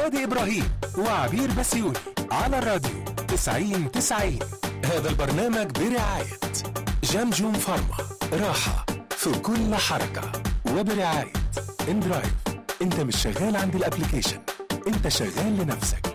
شادي إبراهيم وعبير بسيوني على الراديو 90 90 هذا البرنامج برعاية جمجم فارما راحة في كل حركة وبرعاية اندرايف انت مش شغال عند الابليكيشن انت شغال لنفسك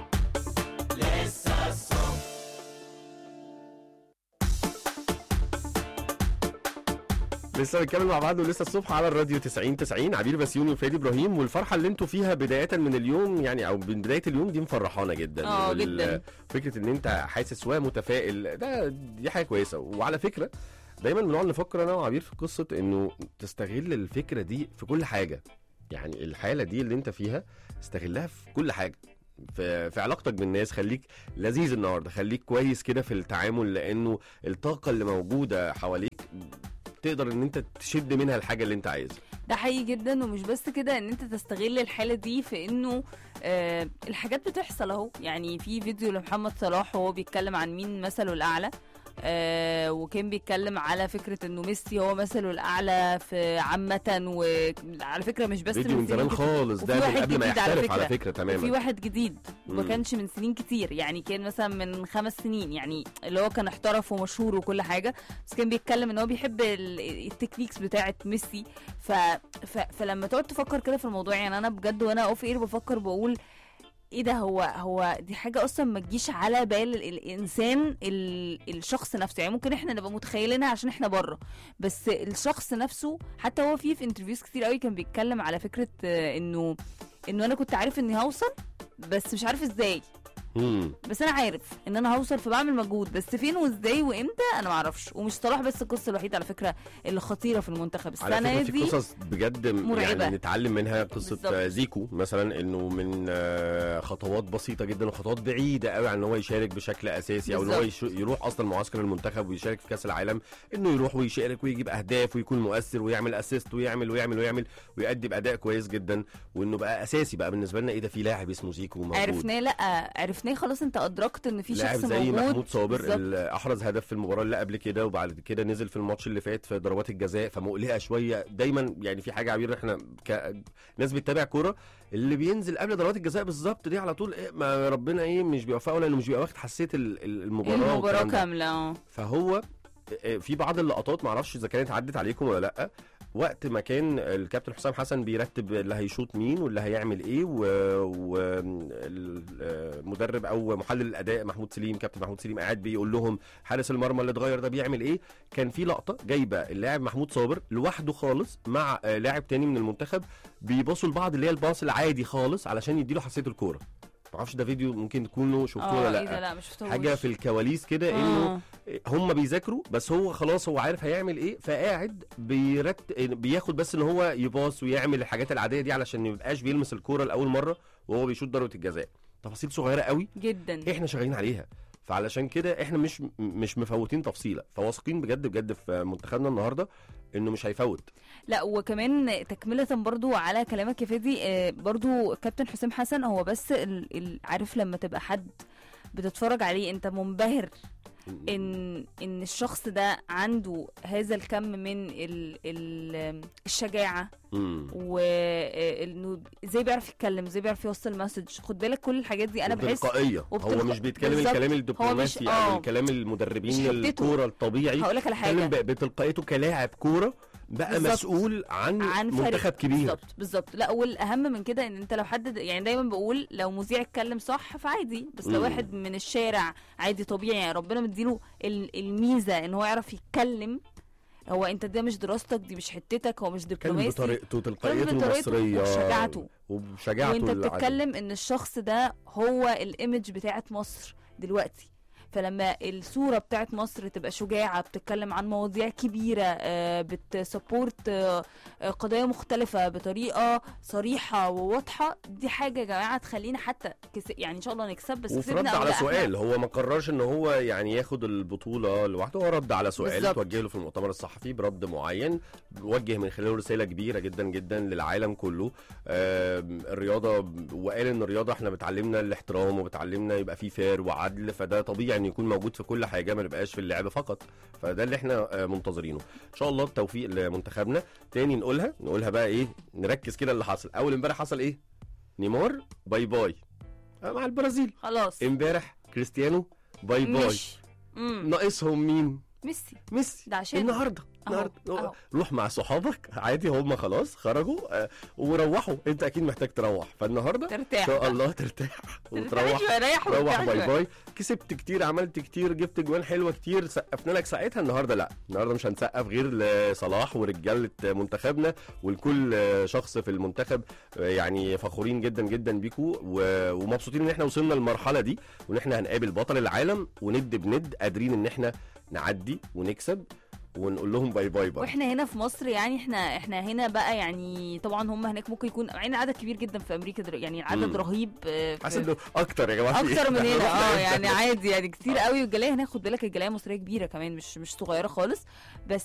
لسه بنتكلم مع بعض ولسه الصبح على الراديو 90 90 عبير بسيوني وفادي ابراهيم والفرحه اللي انتوا فيها بدايه من اليوم يعني او من بدايه اليوم دي مفرحانا جدا اه وال- جدا. فكره ان انت حاسس ومتفائل ده دي حاجه كويسه وعلى فكره دايما بنقعد نفكر انا وعبير في قصه انه تستغل الفكره دي في كل حاجه يعني الحاله دي اللي انت فيها استغلها في كل حاجه في, في علاقتك بالناس خليك لذيذ النهارده خليك كويس كده في التعامل لانه الطاقه اللي موجوده حواليك تقدر ان انت تشد منها الحاجه اللي انت عايزها ده حقيقي جدا ومش بس كده ان انت تستغل الحاله دي في انه آه الحاجات بتحصل اهو يعني في فيديو لمحمد صلاح وهو بيتكلم عن مين مثله الاعلى آه وكان بيتكلم على فكره انه ميسي هو مثله الاعلى في عامه وعلى فكره مش بس فيديو من زمان سنين خالص وفي ده من واحد قبل ما جديد على يحترف على فكرة. فكره وفي تماما واحد جديد ما مم. كانش من سنين كتير يعني كان مثلا من خمس سنين يعني اللي هو كان احترف ومشهور وكل حاجه بس كان بيتكلم ان هو بيحب ال- التكنيكس بتاعه ميسي ف... ف... فلما تقعد تفكر كده في الموضوع يعني انا بجد وانا اوف اير بفكر بقول ايه ده هو هو دي حاجه اصلا ما تجيش على بال ال- الانسان ال... الشخص نفسه يعني ممكن احنا نبقى متخيلينها عشان احنا بره بس الشخص نفسه حتى هو فيه في انترفيوز كتير قوي كان بيتكلم على فكره آه، انه انه انا كنت عارف اني هوصل بس مش عارف ازاي مم. بس انا عارف ان انا هوصل فبعمل مجهود بس فين وازاي وامتى انا ما اعرفش ومش صلاح بس القصه الوحيده على فكره اللي خطيره في المنتخب على السنه فكره في دي قصص بجد م- مرعبة. يعني نتعلم منها قصه بالظبط. آه، زيكو مثلا انه من آه، خطوات بسيطه جدا وخطوات بعيده قوي عن ان هو يشارك بشكل اساسي او ان هو بالظبط. يش- يروح اصلا معسكر المنتخب ويشارك في كاس العالم انه يروح ويشارك ويجيب اهداف ويكون مؤثر ويعمل اسيست ويعمل ويعمل ويعمل ويأدي باداء كويس جدا وانه بقى اساسي بقى بالنسبه لنا ايه ده في لاعب اسمه زيكو موجود عرفناه لا عرفناه خلاص انت ادركت ان في لاعب شخص زي موجود محمود صابر بالظبط. اللي احرز هدف في المباراه اللي قبل كده وبعد كده نزل في الماتش اللي فات في ضربات الجزاء فمقلقه شويه دايما يعني في حاجه عبير احنا كناس بتتابع كوره اللي بينزل قبل ضربات الجزاء بالظبط دي على طول إيه ما ربنا ايه مش بيوفقه لانه مش بيبقى واخد حساسيه ال- ال- المباراه المباراه والكلام ده. كامله اه فهو آه، في بعض اللقطات معرفش اذا كانت عدت عليكم ولا لا وقت ما كان الكابتن حسام حسن بيرتب اللي هيشوط مين واللي هيعمل ايه والمدرب او محلل الاداء محمود سليم كابتن محمود سليم قاعد بيقول لهم حارس المرمى اللي اتغير ده بيعمل ايه كان في لقطه جايبه اللاعب محمود صابر لوحده خالص مع آه، لاعب تاني من المنتخب بيباصوا لبعض اللي هي الباص العادي خالص علشان يديله حساسيه الكوره معرفش ده فيديو ممكن تكونوا شفتوه اه ولا ايه ده لا لا مش شفتهوش حاجه في الكواليس كده انه آه. هم بيذاكروا بس هو خلاص هو عارف هيعمل ايه فقاعد بيرت بياخد بس ان هو يباص ويعمل الحاجات العاديه دي علشان ما يبقاش بيلمس الكوره لاول مره وهو بيشوط ضربه الجزاء تفاصيل صغيره قوي جدا احنا شغالين عليها فعلشان كده احنا مش مش مفوتين تفصيله فواثقين بجد بجد في منتخبنا النهارده انه مش هيفوت لا وكمان تكملة برضو على كلامك يا فادي آه، برضو كابتن حسام حسن هو بس ال... ال... عارف لما تبقى حد بتتفرج عليه انت منبهر ان ان الشخص ده عنده هذا الكم من ال... ال... الشجاعة مم. وانه ازاي بيعرف يتكلم ازاي بيعرف يوصل مسج خد بالك كل الحاجات دي انا بحس وبتلقائيه هو وبتلقا- مش بيتكلم بالظبط. الكلام هو مش- الدبلوماسي او آه. الكلام مش المدربين حتته. الكوره الطبيعي هقول لك على بيتكلم حاجة ب- بتلقائيته كلاعب كوره بقى بالظبط. مسؤول عن, عن فريق. منتخب كبير بالظبط بالظبط لا والاهم من كده ان انت لو حد يعني دايما بقول لو مذيع اتكلم صح فعادي بس لو مم. واحد من الشارع عادي طبيعي يعني ربنا مديله ال- الميزه ان هو يعرف يتكلم هو انت ده مش دراستك دي مش حتتك هو مش كان دبلوماسي بطريقته تلقائيته بطريقته المصريه وشجاعته. وبشجاعته وانت العادية. بتتكلم ان الشخص ده هو الايمج بتاعت مصر دلوقتي فلما الصورة بتاعت مصر تبقى شجاعة بتتكلم عن مواضيع كبيرة آه، بتسبورت آه، آه، قضايا مختلفة بطريقة صريحة وواضحة دي حاجة يا جماعة تخلينا حتى كس... يعني إن شاء الله نكسب بس وفي رد كسبنا أو على لا، إحنا- سؤال هو ما قررش ان هو يعني ياخد البطوله لوحده هو رد على سؤال بالظبط. توجه له في المؤتمر الصحفي برد معين وجه من خلاله رساله كبيره جدا جدا للعالم كله آم، الرياضه وقال ان الرياضه احنا بتعلمنا الاحترام وبتعلمنا يبقى في فير وعدل فده طبيعي ان يكون موجود في كل حاجه ما نبقاش في اللعب فقط فده اللي احنا آه، منتظرينه ان شاء الله التوفيق لمنتخبنا تاني نقولها نقولها بقى ايه نركز كده اللي حصل اول امبارح حصل ايه نيمار باي باي آه، مع البرازيل خلاص امبارح كريستيانو باي باي مش امم ناقصهم مين ميسي ميسي ده عشان النهارده أهو، النهارده أهو. روح مع صحابك عادي هم خلاص خرجوا آه، وروحوا انت اكيد محتاج تروح فالنهارده ان ترتاح شاء الله ترتاح وتروح شويه ريح روح وارتاح باي شوية. باي كسبت كتير عملت كتير جبت جوان حلوه كتير سقفنا لك ساعتها النهارده لا النهارده مش هنسقف غير لصلاح ورجاله منتخبنا ولكل شخص في المنتخب يعني فخورين جدا جدا بيكو و- ومبسوطين ان احنا وصلنا للمرحله دي وان احنا هنقابل بطل العالم وند بند قادرين ان احنا نعدي ونكسب ونقول لهم باي باي باي واحنا هنا في مصر يعني احنا احنا هنا بقى يعني طبعا هم هناك ممكن يكون معانا عدد كبير جدا في امريكا در... يعني عدد مم. رهيب آه، في- حاسس انه اكتر يا جماعه في إيه؟ اكتر من هنا رحنا اه إمتى؟ يعني عادي يعني كتير قوي والجاليه هناك خد بالك الجاليه المصريه كبيره كمان مش مش صغيره خالص بس